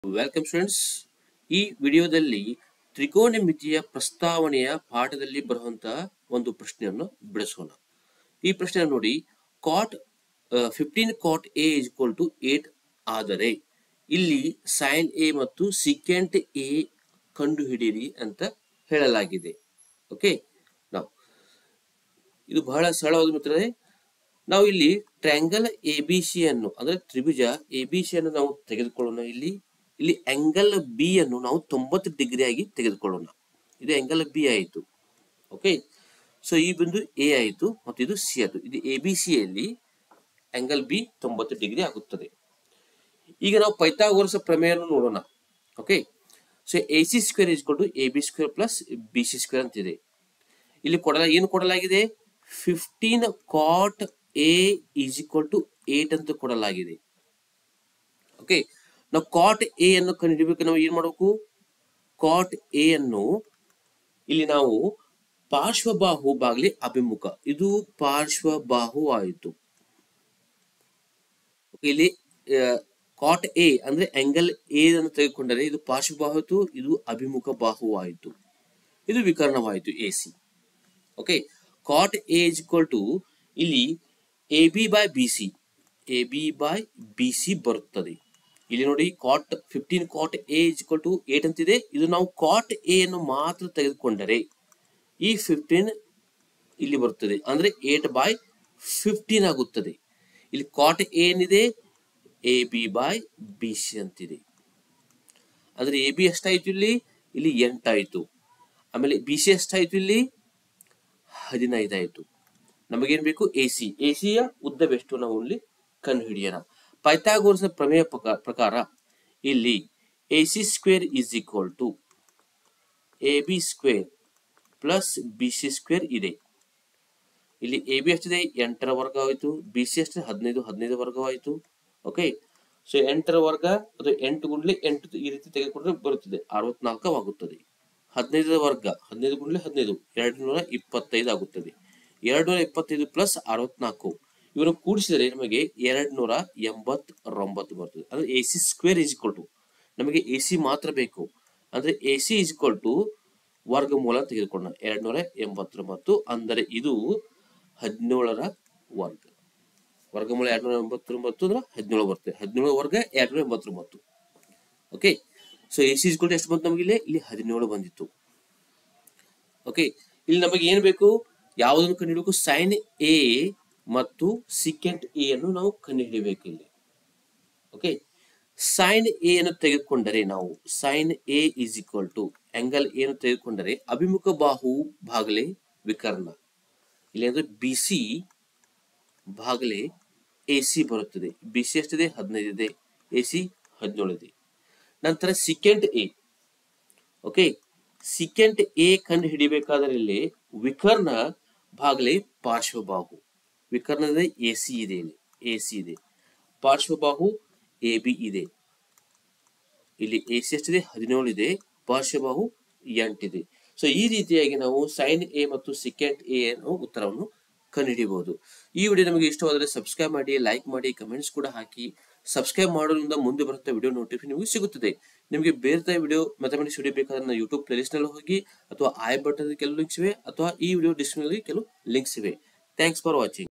welcome students ಈ ವಿಡಿಯೋದಲ್ಲಿ ತ್ರಿಕೋನಮಿತಿಯ ಪ್ರಸ್ತಾವನೆಯ ಪಾಠದಲ್ಲಿ ಬರುವಂತಹ ಒಂದು ಪ್ರಶ್ನೆಯನ್ನು ಬಿಡಿಸೋಣ ಈ ಪ್ರಶ್ನೆ ನೋಡಿ cot fifteen cot A is equal to eight ಆದರೆ ಇಲ್ಲಿ ಸೈನ್ ಎ ಮತ್ತು ಸಿಕೆಂಟ್ ಎ ಕಂಡುಹಿಡಿಯಿರಿ ಅಂತ ಹೇಳಲಾಗಿದೆ ಓಕೆ ನಾವು ಇದು ಬಹಳ ಸರಳವಾದ ಮಿತ್ರರೇ ನಾವು ಇಲ್ಲಿ ಟ್ರ್ಯಾಂಗಲ್ ಎ ಬಿ ಸಿ ಅನ್ನು ಅಂದ್ರೆ ತ್ರಿಭುಜ ಎ ಬಿ ಸಿ ಅನ್ನು ನಾವು ತೆಗೆದುಕೊಳ್ಳೋಣ ಇಲ್ಲಿ ಇಲ್ಲಿ ಆಂಗಲ್ ಬಿ ಅನ್ನು ನಾವು ತೊಂಬತ್ತು ಡಿಗ್ರಿ ಆಗಿ ತೆಗೆದುಕೊಳ್ಳೋಣ ಇದು ಆಂಗಲ್ ಬಿ ಆಯಿತು ಓಕೆ ಸೊ ಈ ಬಿಂದು ಎ ಆಯಿತು ಮತ್ತು ಇದು ಸಿ ಆಯಿತು ಇದು ಎ ಬಿ ಸಿ ಯಲ್ಲಿ ಆಂಗಲ್ ಬಿ ತೊಂಬತ್ತು ಡಿಗ್ರಿ ಆಗುತ್ತದೆ ಈಗ ನಾವು ಪೈಥಾಗೋರಸ್ ಪ್ರಮೇಯವನ್ನು ನೋಡೋಣ okay so A C square is to A B square plus B C square ಅಂತಿದೆ ಇಲ್ಲಿ ಕೊಡಲ ಏನು ಕೊಡಲಾಗಿದೆ fifteen cot A is equal to eight ಅಂತ ಕೊಡಲಾಗಿದೆ ಓಕೆ ನಾವು ಕಾಟ್ ಎ ಅನ್ನು ಕಂಡುಹಿಡಿಬೇಕು ನಾವು ಏನ್ ಮಾಡಬೇಕು ಕಾಟ್ ಎ ಅನ್ನು ಇಲ್ಲಿ ನಾವು ಪಾರ್ಶ್ವಬಾಹು ಬಾಗ್ಲಿ ಅಭಿಮುಖ ಇದು ಪಾರ್ಶ್ವಬಾಹು ಆಯಿತು ಇಲ್ಲಿ ಕಾಟ್ ಎ ಅಂದ್ರೆ ಆಂಗಲ್ ಎ ಅನ್ನು ತೆಗೆದುಕೊಂಡರೆ ಇದು ಪಾರ್ಶ್ವಬಾಹು ಆಯಿತು ಇದು ಅಭಿಮುಖ ಬಾಹು ಆಯಿತು ಇದು ವಿಕರ್ಣವಾಯಿತು A C okay cot A is equal to ಇಲ್ಲಿ A B by B C A B by B C ಬರುತ್ತದೆ ಇಲ್ಲಿ ನೋಡಿ cot fifteen cot A is equal to eight ಅಂತಿದೆ ಇದು ನಾವು ಕಾಟ್ ಎ ಅನ್ನು ಮಾತ್ರ ತೆಗೆದುಕೊಂಡರೆ ಈ ಫಿಫ್ಟೀನ್ ಇಲ್ಲಿ ಬರುತ್ತದೆ ಅಂದ್ರೆ ಏಟ್ ಬೈ ಫಿಫ್ಟೀನ್ ಆಗುತ್ತದೆ ಇಲ್ಲಿ ಕಾಟ್ ಎ ಏನಿದೆ A B by B C ಅಂತಿದೆ ಅಂದ್ರೆ ಎ ಬಿ ಎಷ್ಟಾಯ್ತು ಇಲ್ಲಿ ಇಲ್ಲಿ ಎಂಟಾಯ್ತು ಆಮೇಲೆ ಬಿ ಸಿ ಎಷ್ಟಾಯ್ತು ಇಲ್ಲಿ ಹದಿನೈದು ಆಯ್ತು ನಮಗೇನ್ ಬೇಕು ಎ ಸಿ ಎ ಸಿಯ ಉದ್ದವೆಷ್ಟು ನಾವು ಇಲ್ಲಿ ಕಂಡು ಹಿಡಿಯೋಣ ಪೈಥಾಗೋರಸ್ ಪ್ರಮೇಯ ಪ್ರಕಾರ ಇಲ್ಲಿ A C square is equal to A B square plus B C square ಇದೆ ಇಲ್ಲಿ ಎ ಬಿ ಎಷ್ಟಿದೆ ಎಂಟರ ವರ್ಗ ಆಯಿತು ಬಿ ಸಿ ಎಷ್ಟಿದೆ ಹದಿನೈದು ಹದಿನೈದು ವರ್ಗವಾಯಿತು ಓಕೆ ಸೊ ಎಂಟರ ವರ್ಗ ಅದು ಎಂಟು ಗುಂಡ್ಲಿ ಎಂಟು ಈ ರೀತಿ ತೆಗೆದುಕೊಂಡ್ರೆ ಬರುತ್ತದೆ ಅರವತ್ನಾಲ್ಕವಾಗುತ್ತದೆ ಹದಿನೈದರ ವರ್ಗ ಹದಿನೈದು ಗುಂಡ್ಲೆ ಹದಿನೈದು ಎರಡು ನೂರ ಇಪ್ಪತ್ತೈದು ಆಗುತ್ತದೆ ಎರಡು ನೂರ ಇಪ್ಪತ್ತೈದು ಪ್ಲಸ್ ಅರವತ್ನಾಲ್ಕು ಇವರು ಕೂಡಿಸಿದರೆ ನಮಗೆ ಎರಡು ನೂರ ಎಂಬತ್ತೊಂಬತ್ತು ಬರ್ತದೆ ಅಂದ್ರೆ A C square is equal to ನಮಗೆ ಎ ಸಿ ಮಾತ್ರ ಬೇಕು ಅಂದ್ರೆ A C is equal to ವರ್ಗಮೂಲ ತೆಗೆದುಕೊಳ್ಳೋಣ ಎರಡು ನೂರ ಎಂಬತ್ತೊಂಬತ್ತು ಅಂದರೆ ಇದು ಹದಿನೇಳರ ವರ್ಗ ವರ್ಗಮೂಲ ಎರಡು ನೂರ ಎಂಬತ್ತೊಂಬತ್ತು ಅಂದ್ರೆ ಹದಿನೇಳು ಬರ್ತದೆ ಹದಿನೇಳು ವರ್ಗ ಎರಡು ನೂರ ಎಂಬತ್ತೊಂಬತ್ತು ಓಕೆ ಸೊ ಎ ಸಿ ಇಸ್ಕೊಂಡು ಎಷ್ಟು ಬಂತು ನಮಗೆ ಇಲ್ಲಿ ಇಲ್ಲಿ ಹದಿನೇಳು ಬಂದಿತ್ತು ಓಕೆ ಇಲ್ಲಿ ನಮಗೆ ಏನ್ ಬೇಕು ಯಾವುದನ್ನು ಕಂಡುಹಿಡಬೇಕು ಸೈನ್ ಎ ಮತ್ತು ಸಿಕೆಂಟ್ ಎ ಅನ್ನು ನಾವು ಕಂಡುಹಿಡಿಯಬೇಕು ಇಲ್ಲಿ ಓಕೆ ಸೈನ್ ಎ ಅನ್ನು ತೆಗೆದುಕೊಂಡರೆ ನಾವು sine A is equal to angle A ಅನ್ನು ತೆಗೆದುಕೊಂಡರೆ ಅಭಿಮುಖ ಬಾಹು ಭಾಗಲೆ ವಿಕರ್ಣ ಇಲ್ಲಿ ಅಂದ್ರೆ ಬಿ ಸಿ ಭಾಗಲೆ ಎ ಸಿ ಬರುತ್ತದೆ ಬಿ ಸಿ ಎಷ್ಟಿದೆ ಹದಿನೈದು ಇದೆ ಎ ಸಿ ಹದಿನೇಳು ಇದೆ ನಂತರ secant A okay secant A ಕಂಡು ಹಿಡಿಬೇಕಾದ್ರೆ ಇಲ್ಲಿ ವಿಕರ್ಣ ಭಾಗಲೆ ಪಾರ್ಶ್ವಬಾಹು ವಿಕರ್ಣದ ಎ ಸಿ ಇದೆ ಇಲ್ಲಿ ಎ ಸಿ ಇದೆ ಪಾರ್ಶ್ವಬಾಹು ಎ ಬಿ ಇದೆ ಇಲ್ಲಿ ಎ ಸಿ ಎಷ್ಟಿದೆ ಹದಿನೇಳು ಇದೆ ಪಾರ್ಶ್ವಬಾಹು ಎಂಟಿದೆ ಸೊ ಈ ರೀತಿಯಾಗಿ ನಾವು ಸೈನ್ ಎ ಮತ್ತು ಸಿಕೆಂಟ್ ಎ ಅನ್ನೋ ಉತ್ತರವನ್ನು ಕಂಡುಹಿಡಿಯಬಹುದು ಈ ವಿಡಿಯೋ ನಮಗೆ ಇಷ್ಟವಾದರೆ ಸಬ್ಸ್ಕ್ರೈಬ್ ಮಾಡಿ ಲೈಕ್ ಮಾಡಿ ಕಮೆಂಟ್ಸ್ ಕೂಡ ಹಾಕಿ ಸಬ್ಸ್ಕ್ರೈಬ್ ಮಾಡೋದ್ರಿಂದ ಮುಂದೆ ಬರುತ್ತೆ ವಿಡಿಯೋ ನೋಟಿಫಿಕೇಶನ್ ನಿಮಗೆ ಸಿಗುತ್ತದೆ ನಿಮಗೆ ಬೇರೆ ವಿಡಿಯೋ ಮೆಥಮೆಟಿಕ್ಸ್ ವಿಡಿಯೋ ಬೇಕಾದ್ರೆ ನನ್ನ ಯೂಟ್ಯೂಬ್ ಪ್ಲೇಲಿಸ್ಟ್ ನಲ್ಲಿ ಹೋಗಿ ಅಥವಾ ಐ ಬಟನ್ ಕೆಲವು ಲಿಂಕ್ಸ್ ಇವೆ ಅಥವಾ ಈ ವಿಡಿಯೋ ಡಿಸ್ಕ್ರಿಪ್ಷನ್ ಕೆಲವು ಲಿಂಕ್ಸ್ ಇವೆ ಥ್ಯಾಂಕ್ಸ್ ಫಾರ್ ವಾಚಿಂಗ್